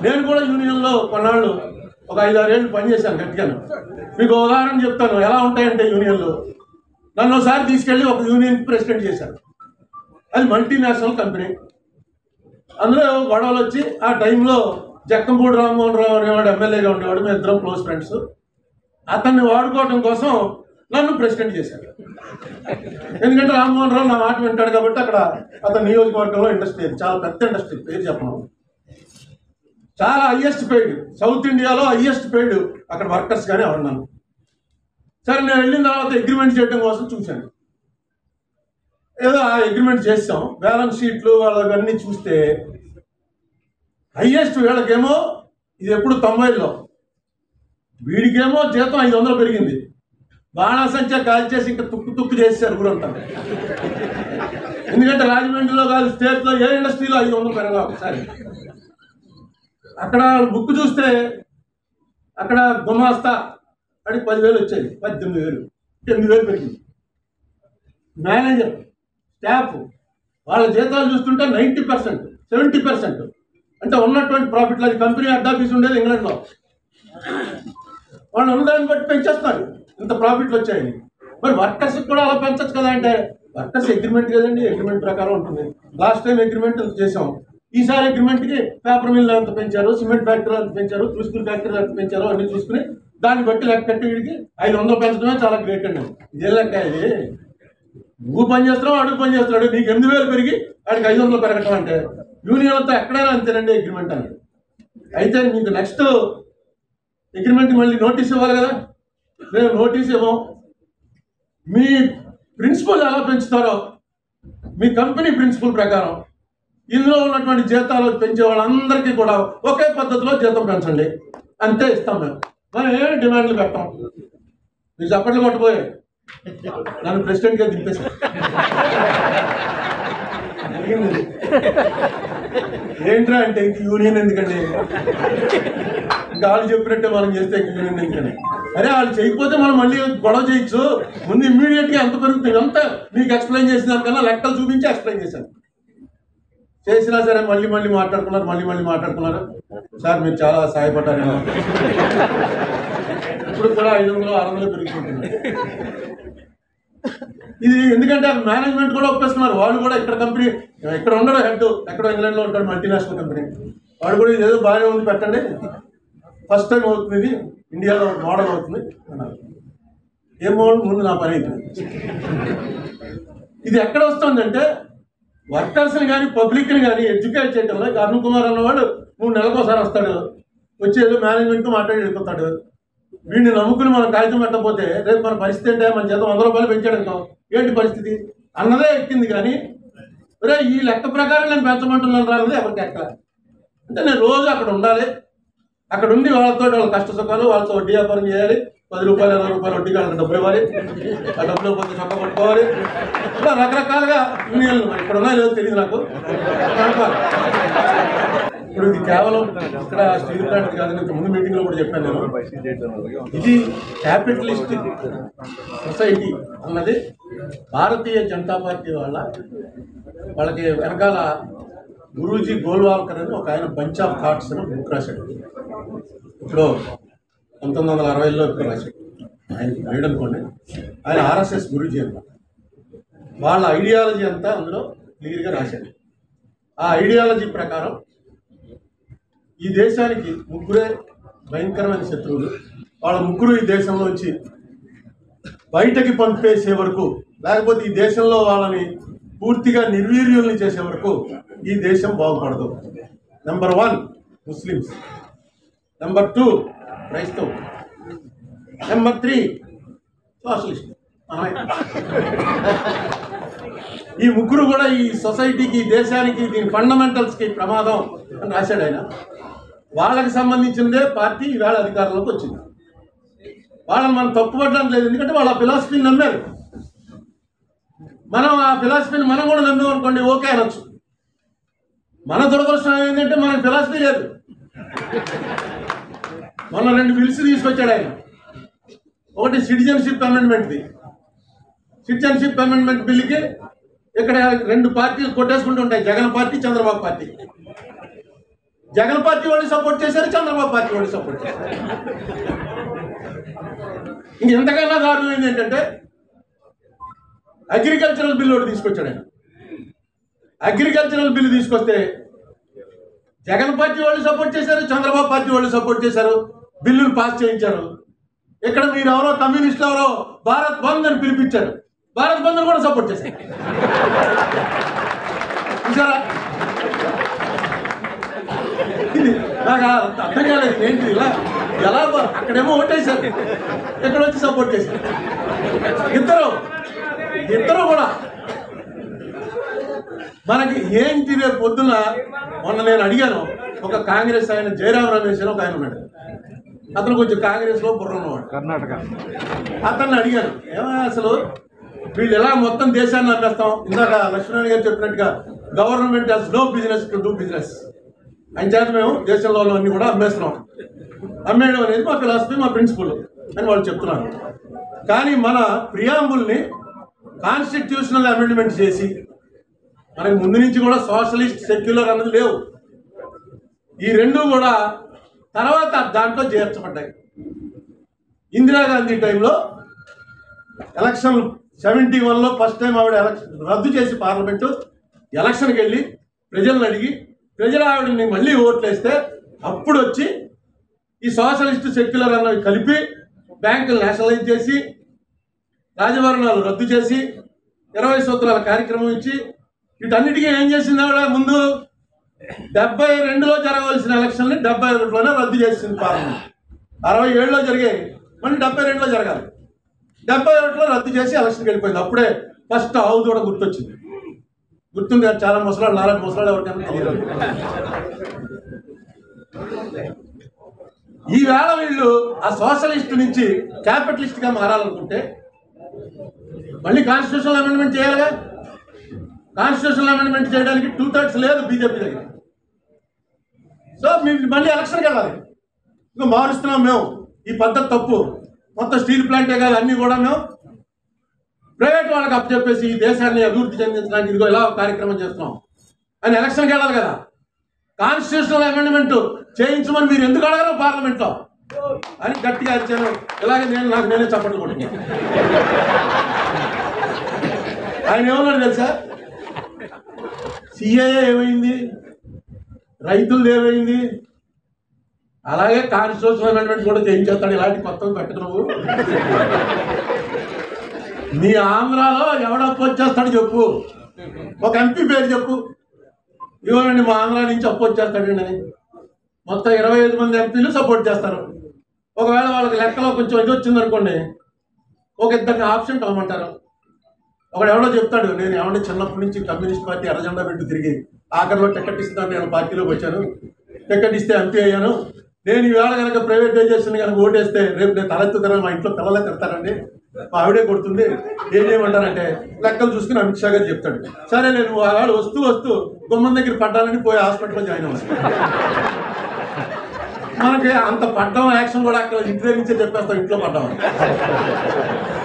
నేను కూడా యూనియన్లో కొన్నాళ్ళు ఒక ఐదారేళ్ళు పనిచేశాను గట్టిగాను మీకు ఒక ఉదాహరణ చెప్తాను ఎలా ఉంటాయంటే యూనియన్లు నన్ను ఒకసారి తీసుకెళ్ళి ఒక యూనియన్ ప్రెసిడెంట్ చేశారు అది మల్టీనేషనల్ కంపెనీ అందులో గొడవలు వచ్చి ఆ టైంలో జక్కంపూడి రామ్మోహన్ రావు అనేవాడు ఎమ్మెల్యేగా ఉండేవాడు మేము ఇద్దరం క్లోజ్ ఫ్రెండ్స్ అతన్ని వాడుకోవడం కోసం నన్ను ప్రెసిడెంట్ చేశారు ఎందుకంటే రామ్మోహన్ రావు నా మాట వింటాడు కాబట్టి అక్కడ అతని నియోజకవర్గంలో ఇండస్ట్రీ అది చాలా పెద్ద ఇండస్ట్రీ పేరు చెప్పను చాలా హయ్యెస్ట్ పెయిడ్ సౌత్ ఇండియాలో హయ్యెస్ట్ పెయిడ్ అక్కడ వర్కర్స్ కానీ ఉన్నాను సరే నేను వెళ్ళిన తర్వాత అగ్రిమెంట్ చేయడం కోసం చూశాను ఏదో ఆ అగ్రిమెంట్ చేస్తాం బ్యాలెన్స్ షీట్లు వాళ్ళవన్నీ చూస్తే హయ్యెస్ట్ వీళ్ళకేమో ఇది ఎప్పుడు తొంభైలో వీడికేమో జీతం ఐదు వందలు పెరిగింది బాణాసంచా కాల్చేసి ఇంకా తుక్కు తుక్కు చేశారు ఊరంతా ఎందుకంటే రాజమండ్రిలో కాదు స్టేట్లో ఏ ఇండస్ట్రీలో ఐదు వందలు పెరగా ఒకసారి అక్కడ బుక్ చూస్తే అక్కడ గుమాస్తా అని పదివేలు వచ్చాయి పద్దెనిమిది వేలు ఎనిమిది వేలు పెరిగింది మేనేజర్ స్టాఫ్ వాళ్ళ జీతాలు చూస్తుంటే నైంటీ పర్సెంట్ సెవెంటీ పర్సెంట్ అంటే ఉన్నటువంటి ప్రాఫిట్లు అది కంపెనీ హెడ్ ఆఫీస్ ఉండేది ఇంగ్లాండ్లో వాళ్ళు ఉన్నదాన్ని బట్టి పెంచేస్తారు ఇంత ప్రాఫిట్లు వచ్చాయని మరి వర్కర్స్ కూడా అలా పెంచచ్చు కదా అంటే వర్కర్స్ అగ్రిమెంట్ కదండి అగ్రిమెంట్ ప్రకారం ఉంటుంది లాస్ట్ టైం అగ్రిమెంట్ ఇంత చేసాం ఈసారి అగ్రిమెంట్కి పేపర్ మిల్ ఎంత పెంచారు సిమెంట్ ఫ్యాక్టరీ ఎంత పెంచారు చూసుకుని ఫ్యాక్టరీ ఎంత పెంచారు అన్ని చూసుకుని దాన్ని బట్టి లెక్క కట్టి వీడికి ఐదు వందలు పెంచడమే చాలా గ్రేట్ అండి ఇదే లెక్క ఇది నువ్వు పని చేస్తున్నావు అడుగు పని చేస్తున్నాడు నీకు ఎనిమిది వేలు పెరిగి వాడికి ఐదు వందలు పెరగటం అంటే యూనియన్తో ఎక్కడైనా అంతేనండి అగ్రిమెంట్ అని అయితే మీకు నెక్స్ట్ అగ్రిమెంట్ మళ్ళీ నోటీస్ ఇవ్వాలి కదా మేము నోటీస్ ఇవ్వం మీ ప్రిన్సిపల్ ఎలా పెంచుతారో మీ కంపెనీ ప్రిన్సిపల్ ప్రకారం ఇందులో ఉన్నటువంటి జీతాలు పెంచే వాళ్ళందరికీ కూడా ఒకే పద్ధతిలో జీతం పెంచండి అంతే ఇస్తాం మేము మనం ఏమి డిమాండ్లు పెట్టాం మీరు చప్పట్లు కొట్టబోయే నన్ను ప్రెసిడెంట్గా దింపేశారు అడిగింది. ఏంట్రా అంటే ఇంక యూనియన్ ఎందుకండి ఇంకా వాళ్ళు చెప్పినట్టే మనం చేస్తే ఇంక యూనియన్ ఎందుకని అరే వాళ్ళు చేయకపోతే మనం మళ్ళీ గొడవ చేయొచ్చు ముందు ఇమ్మీడియట్ గా ఎంత పెరుగుతుంది అంతా మీకు ఎక్స్ప్లెయిన్ చేసిన దానికన్నా లెక్కలు చూపించి ఎక్స్ప్లెయిన్ చేశాను చేసినా సరే మళ్ళీ మళ్ళీ మాట్లాడుకున్నారు మళ్ళీ మళ్ళీ మాట్లాడుకున్నారు సార్ మీరు చాలా సహాయపడ్డారు ఇప్పుడు కూడా ఐదు వందలు ఆరు వందలు పెరుగుతుంటుంది ఇది ఎందుకంటే మేనేజ్మెంట్ కూడా ఒప్పేస్తున్నారు వాళ్ళు కూడా ఇక్కడ కంపెనీ ఇక్కడ ఉండడు హెడ్ ఎక్కడ ఇంగ్లాండ్లో ఉంటాడు మల్టీనేషనల్ కంపెనీ వాడు కూడా ఇది ఏదో బాగానే ఉంది పెట్టండి ఫస్ట్ టైం అవుతుంది ఇది ఇండియాలో మోడల్ అవుతుంది అన్నారు ఏం మోడల్ ముందు నా పని అయిపోయింది ఇది ఎక్కడ వస్తుందంటే వర్కర్స్ని కానీ పబ్లిక్ని కానీ ఎడ్యుకేట్ చేయడంలో ఇక అరుణ్ కుమార్ అన్నవాడు మూడు నెలలకు ఒకసారి వస్తాడు వచ్చి ఏదో మేనేజ్మెంట్తో మాట్లాడి వెళ్ళిపోతాడు వీడిని నమ్ముకుని మనం కాగితం పెట్టకపోతే రేపు మన పరిస్థితి ఏంటంటే మన జీతం వంద రూపాయలు పెంచాడు అనుకో ఏంటి పరిస్థితి అన్నదే ఎక్కింది కానీ రే ఈ లెక్క ప్రకారం నేను పెంచమంటున్నాను రాలేదు ఎవరికి ఎక్కడ అంటే నేను రోజు అక్కడ ఉండాలి అక్కడ ఉండి వాళ్ళతో వాళ్ళ కష్ట సుఖాలు వాళ్ళతో వడ్డీ వ్యాపారం చేయాలి పది రూపాయలు ఇరవై రూపాయలు వడ్డీకి వాళ్ళకి డబ్బులు ఇవ్వాలి ఆ డబ్బులు పోతే చొక్క పట్టుకోవాలి ఇలా రకరకాలుగా యూనియన్లు మరి ఇక్కడ ఉన్నాయో లేదో తెలియదు నాకు నడపాలి. ఇప్పుడు ఇది కేవలం ఇక్కడ స్టీల్ ప్లాంట్ కాదు ఇంత ముందు మీటింగ్ లో కూడా చెప్పాను నేను ఇది క్యాపిటలిస్ట్ సొసైటీ అన్నది భారతీయ జనతా పార్టీ వాళ్ళ వాళ్ళకి వెనకాల గురూజీ గోల్వాల్కర్ అని ఒక ఆయన బంచ్ ఆఫ్ థాట్స్ అని బుక్ రాశాడు ఇప్పుడు పంతొమ్మిది వందల అరవైలో ఇప్పుడు రాశాడు ఆయన రైడ్ అనుకోండి ఆయన ఆర్ఎస్ఎస్ గురూజీ అన్నమాట వాళ్ళ ఐడియాలజీ అంతా అందులో క్లియర్గా రాశాడు ఆ ఐడియాలజీ ప్రకారం ఈ దేశానికి ముగ్గురే భయంకరమైన శత్రువులు వాళ్ళ ముగ్గురు ఈ దేశంలోంచి బయటకి పంపేసే వరకు లేకపోతే ఈ దేశంలో వాళ్ళని పూర్తిగా నిర్వీర్యుల్ని చేసే వరకు ఈ దేశం బాగుపడదు number one Muslims number two క్రైస్తవం నెంబర్ త్రీ సోషలిస్ట్ మనమే. ఈ ముగ్గురు కూడా ఈ సొసైటీకి ఈ దేశానికి దీని ఫండమెంటల్స్కి ప్రమాదం అని రాశాడు ఆయన వాళ్ళకి సంబంధించిందే పార్టీ ఈవేళ అధికారంలోకి వచ్చింది వాళ్ళని మనం తప్పుపడడం లేదు ఎందుకంటే వాళ్ళు ఆ ఫిలాసఫీని నమ్మారు మనం ఆ ఫిలాసఫీని మనం కూడా నమ్మాం అనుకోండి ఓకే అనొచ్చు మన దురదృష్టం ఏంటంటే మనకు ఫిలాసఫీ లేదు మొన్న రెండు బిల్స్ తీసుకొచ్చాడు ఆయన ఒకటి సిటిజన్షిప్ అమెండ్మెంట్ది సిటిజన్షిప్ అమెండ్మెంట్ బిల్లుకి ఇక్కడ రెండు పార్టీలు కొట్టేసుకుంటూ ఉంటాయి Jagan party Chandrababu party Jagan party వాళ్ళు సపోర్ట్ చేశారు చంద్రబాబు పార్టీ వాళ్ళు సపోర్ట్ చేశారు ఇంక ఇంతకన్నా దారుణమైంది ఏంటంటే అగ్రికల్చరల్ బిల్ ఒకటి తీసుకొచ్చాడు ఆయన అగ్రికల్చరల్ బిల్లు తీసుకొస్తే జగన్ పార్టీ వాళ్ళు సపోర్ట్ చేశారు చంద్రబాబు పార్టీ వాళ్ళు సపోర్ట్ చేశారు బిల్లును పాస్ చేయించారు ఇక్కడ మీరు ఎవరో కమ్యూనిస్టులు ఎవరో భారత్ బంద్ అని పిలిపించారు భారత్ బంద్ కూడా సపోర్ట్ చేశారు చూసారా ఇది నాకు అర్థం కాలేదు ఏంటి ఇలా ఎలా బ- అక్కడేమో ఓటేశారు ఇక్కడ వచ్చి సపోర్ట్ చేశారు ఇద్దరు ఇద్దరు కూడా మనకి ఏంటి రేపు పొద్దున మొన్న నేను అడిగాను ఒక కాంగ్రెస్ ఆయన జయరాం రమేష్ అని ఒక ఆయన ఉన్నాడు అతను కొంచెం కాంగ్రెస్ లో బుర్ర ఉన్నవాడు కర్ణాటక అతన్ని అడిగాను ఏమయ్య అసలు వీళ్ళు ఎలా మొత్తం దేశాన్ని అమ్మేస్తాం ఇందాక లక్ష్మణ్ గారు చెప్పినట్టుగా government has no business to do business అని చేత మేము దేశంలో అన్ని కూడా అమ్మేస్తున్నాం అమ్మేయడం అనేది మా ఫిలాసఫీ మా ప్రిన్సిపల్ అని వాళ్ళు చెప్తున్నారు కానీ మన ప్రియాంబుల్ని కాన్స్టిట్యూషనల్ అమెండ్మెంట్ చేసి మనకి ముందు నుంచి కూడా సోషలిస్ట్ సెక్యులర్ అన్నది లేవు ఈ రెండు కూడా తర్వాత దాంట్లో చేర్చబడ్డాయి ఇందిరాగాంధీ టైంలో ఎలక్షన్ సెవెంటీ వన్లో ఫస్ట్ టైం ఆవిడ ఎలక్షన్ రద్దు చేసి పార్లమెంటు ఎలక్షన్కి వెళ్ళి ప్రజలను అడిగి ప్రజలు ఆవిడని మళ్ళీ ఓట్లు వేస్తే అప్పుడు వచ్చి ఈ సోషలిస్ట్ సెక్యులర్ అన్నవి కలిపి బ్యాంకులు నేషనలైజ్ చేసి రాజభరణాలు రద్దు చేసి ఇరవై సూత్రాల కార్యక్రమం ఇచ్చి వీటన్నిటికీ ఏం చేసింది ఆవిడ ముందు డెబ్బై రెండులో జరగవలసిన ఎలక్షన్ని డెబ్బై ఒకటిలోనే రద్దు చేసింది పార్లమెంట్ అరవై ఏడులో జరిగాయి మళ్ళీ డెబ్బై రెండులో జరగాలి డెబ్బై ఒకటిలో రద్దు చేసి ఎలక్షన్కి వెళ్ళిపోయింది అప్పుడే ఫస్ట్ ఆవు కూడా గుర్తొచ్చింది గుర్తుంది కదా, చాలా ముసలాడు నాలుగు ముసలాడు ఎవరికైనా తెలియదు ఈవేళ వీళ్ళు ఆ సోషలిస్ట్ నుంచి క్యాపిటలిస్ట్ గా మారాలనుకుంటే మళ్ళీ కాన్స్టిట్యూషనల్ అమెండ్మెంట్ చేయాలిగా కాన్స్టిట్యూషనల్ అమెండ్మెంట్ చేయడానికి టూ థర్డ్స్ లేదు బీజేపీ దగ్గర సో మీరు మళ్ళీ ఎలక్షన్కి వెళ్ళాలి ఇంకా మారుస్తున్నాం మేము ఈ పద్ధతి తప్పు మొత్తం స్టీల్ ప్లాంటే కాదు అన్నీ కూడా మేము ప్రైవేట్ వాళ్ళకి అప్పచెప్పేసి ఈ దేశాన్ని అభివృద్ధి చెందించడానికి ఇదిగో ఇలా ఒక కార్యక్రమం చేస్తున్నాం అని ఎలక్షన్కి వెళ్ళాలి కదా కాన్స్టిట్యూషనల్ అమెండ్మెంట్ చేయించమని మీరు ఎందుకు అడగరు పార్లమెంట్లో అని గట్టిగా ఇచ్చాను ఇలాగే నేను నాకు నేనే చప్పట్లు కొట్టుకున్నాను ఆయన ఏమన్నాడు తెలుసా సిఏఏ ఏమైంది రైతులది ఏమైంది అలాగే కాన్స్టిట్యూషన్ అమెండ్మెంట్ కూడా చేయించేస్తాడు ఇలాంటి కొత్తవి పెట్టకు నువ్వు నీ ఆంధ్రాలో ఎవడప్పు వచ్చేస్తాడు చెప్పు ఒక ఎంపీ పేరు చెప్పు ఇవ్వనండి మా ఆంధ్ర నుంచి అప్పు వచ్చేస్తాడండి అని మొత్తం ఇరవై ఐదు మంది ఎంపీలు సపోర్ట్ చేస్తారు ఒకవేళ వాళ్ళకి లెక్కలో కొంచెం ఇది వచ్చింది అనుకోండి ఒక ఇద్దరిని ఆప్షన్ కలమంటారు ఒకడు ఎవడో చెప్తాడు నేను ఎవడో చిన్నప్పటి నుంచి కమ్యూనిస్ట్ పార్టీ ఎర్రజెండా పెట్టి తిరిగి ఆఖరిలో టికెట్ ఇస్తాను నేను పార్టీలోకి వచ్చాను టికెట్ ఇస్తే ఎంపీ అయ్యాను నేను ఈవేళ కనుక ప్రైవేటైజేషన్ కనుక ఓటేస్తే రేపు నేను తలెత్తుతాను మా ఇంట్లో పిల్లలే తిడతారండి మా ఆవిడే కొడుతుంది ఏం చేయమంటారంటే లెక్కలు చూసుకుని అమిత్ షా గారు చెప్తాడు సరే నేను వాడు వస్తూ వస్తూ గుమ్మం దగ్గర పడ్డానని పోయి హాస్పిటల్లో జాయిన్ అవ్వాలి మనకి అంత పడ్డం యాక్షన్ కూడా అక్కడ ఇంటి దగ్గర నుంచే చెప్పేస్తాం ఇంట్లో పడ్డామని